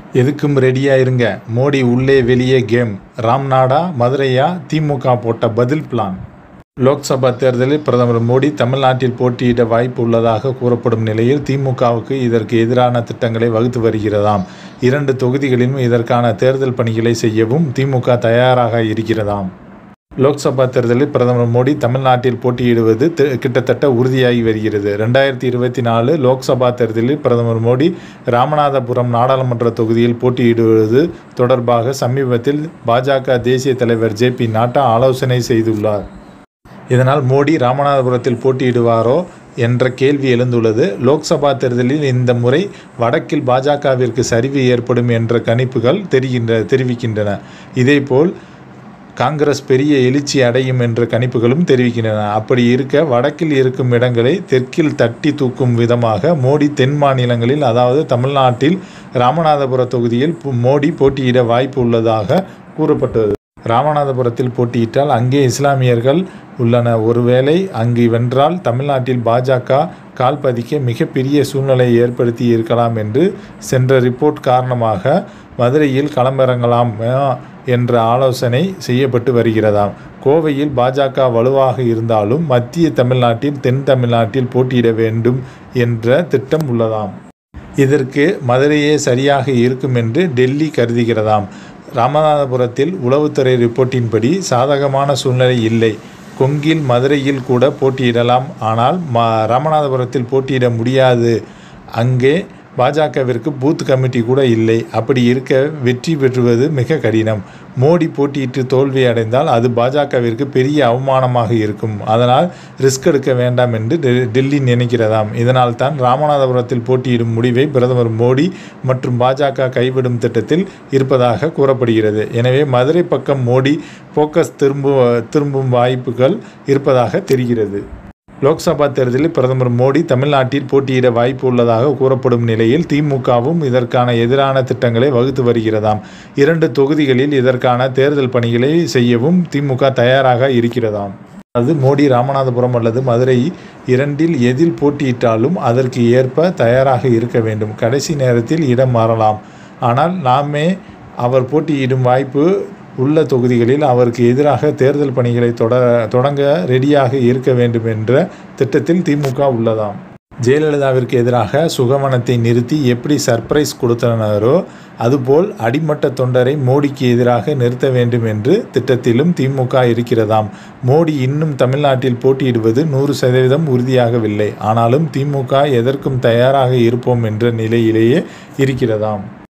எதுக்கும் ரெடியா இருங்க மோடி உள்ளே வெளியே கேம் ராம்நாடா மதுரையா திமுக போட்ட பதில் பிளான் லோக்சபா தேர்தலில் பிரதமர் மோடி தமிழ்நாட்டில் போட்டியிட வாய்ப்பு உள்ளதாக கூறப்படும் நிலையில் திமுகவுக்கு இதற்கு எதிரான திட்டங்களை வகுத்து வருகிறதாம் இரண்டு தொகுதிகளிலும் இதற்கான தேர்தல் பணிகளை செய்யவும் திமுக தயாராக இருக்கிறதாம் லோக்சபா தேர்தலில் பிரதமர் மோடி தமிழ்நாட்டில் போட்டியிடுவது தி- கிட்டத்தட்ட உறுதியாகி வருகிறது ரெண்டாயிரத்தி இருபத்தி நாலு லோக்சபா தேர்தலில் பிரதமர் மோடி ராமநாதபுரம் நாடாளுமன்ற தொகுதியில் போட்டியிடுவது தொடர்பாக சமீபத்தில் பாஜக தேசிய தலைவர் ஜே பி நட்டா ஆலோசனை செய்துள்ளார் இதனால் மோடி ராமநாதபுரத்தில் போட்டியிடுவாரோ என்ற கேள்வி எழுந்துள்ளது லோக்சபா தேர்தலில் இந்த முறை வடக்கில் பாஜகவிற்கு சரிவு ஏற்படும் என்ற கணிப்புகள் தெரிகின்ற தெரிவிக்கின்றன இதேபோல் காங்கிரஸ் பெரிய எழுச்சி அடையும் என்ற கணிப்புகளும் தெரிவிக்கின்றன அப்படி இருக்க வடக்கில் இருக்கும் இடங்களை தெற்கில் தட்டி தூக்கும் விதமாக மோடி தென் மாநிலங்களில் அதாவது தமிழ்நாட்டில் ராமநாதபுர தொகுதியில் பு- மோடி போட்டியிட வாய்ப்பு உள்ளதாக கூறப்பட்டது ராமநாதபுரத்தில் போட்டியிட்டால் அங்கே இஸ்லாமியர்கள் உள்ளன ஒருவேளை அங்கு வென்றால் தமிழ்நாட்டில் பாஜக கால் பதிக்க மிகப்பெரிய சூழ்நிலை ஏற்படுத்தி இருக்கலாம் என்று சென்ற ரிப்போர்ட் காரணமாக மதுரையில் களமிறங்கலாம் ஆ, என்ற ஆலோசனை செய்யப்பட்டு வருகிறதாம் கோவையில் பாஜக வலுவாக இருந்தாலும் மத்திய தமிழ்நாட்டில் தென் தமிழ்நாட்டில் போட்டியிட வேண்டும் என்ற திட்டம் உள்ளதாம் இதற்கு மதுரையே சரியாக இருக்கும் என்று டெல்லி கருதுகிறதாம் ராமநாதபுரத்தில் உளவுத்துறை ரிப்போர்ட்டின்படி சாதகமான சூழ்நிலை இல்லை கொங்கில் மதுரையில் கூட போட்டியிடலாம் ஆனால் ம ராமநாதபுரத்தில் போட்டியிட முடியாது அங்கே பாஜகவிற்கு பூத் கமிட்டி கூட இல்லை அப்படி இருக்க வெற்றி பெறுவது மிக கடினம் மோடி போட்டியிட்டு தோல்வி அடைந்தால் அது பாஜகவிற்கு பெரிய அவமானமாக இருக்கும் அதனால் ரிஸ்க் எடுக்க வேண்டாம் என்று டெ- டெல்லி நினைக்கிறதாம் இதனால் தான் ராமநாதபுரத்தில் போட்டியிடும் முடிவை பிரதமர் மோடி மற்றும் பாஜக கைவிடும் திட்டத்தில் இருப்பதாக கூறப்படுகிறது எனவே மதுரை பக்கம் மோடி போக்கஸ் திரும்ப திரும்பும் வாய்ப்புகள் இருப்பதாக தெரிகிறது லோக்சபா தேர்தலில் பிரதமர் மோடி தமிழ்நாட்டில் போட்டியிட வாய்ப்பு உள்ளதாக கூறப்படும் நிலையில் திமுகவும் இதற்கான எதிரான திட்டங்களை வகுத்து வருகிறதாம் இரண்டு தொகுதிகளில் இதற்கான தேர்தல் பணிகளை செய்யவும் திமுக தயாராக இருக்கிறதாம் அது மோடி ராமநாதபுரம் அல்லது மதுரை இரண்டில் எதில் போட்டியிட்டாலும் அதற்கு ஏற்ப தயாராக இருக்க வேண்டும் கடைசி நேரத்தில் இடம் மாறலாம் ஆனால் நாமே அவர் போட்டியிடும் வாய்ப்பு உள்ள தொகுதிகளில் அவருக்கு எதிராக தேர்தல் பணிகளை தொட தொடங்க ரெடியாக இருக்க வேண்டும் என்ற திட்டத்தில் திமுக உள்ளதாம் ஜெயலலிதாவிற்கு எதிராக சுகவனத்தை நிறுத்தி எப்படி சர்ப்ரைஸ் கொடுத்தனரோ அதுபோல் அடிமட்ட தொண்டரை மோடிக்கு எதிராக நிறுத்த வேண்டும் என்று திட்டத்திலும் திமுக இருக்கிறதாம் மோடி இன்னும் தமிழ்நாட்டில் போட்டியிடுவது நூறு சதவீதம் உறுதியாகவில்லை ஆனாலும் திமுக எதற்கும் தயாராக இருப்போம் என்ற நிலையிலேயே இருக்கிறதாம்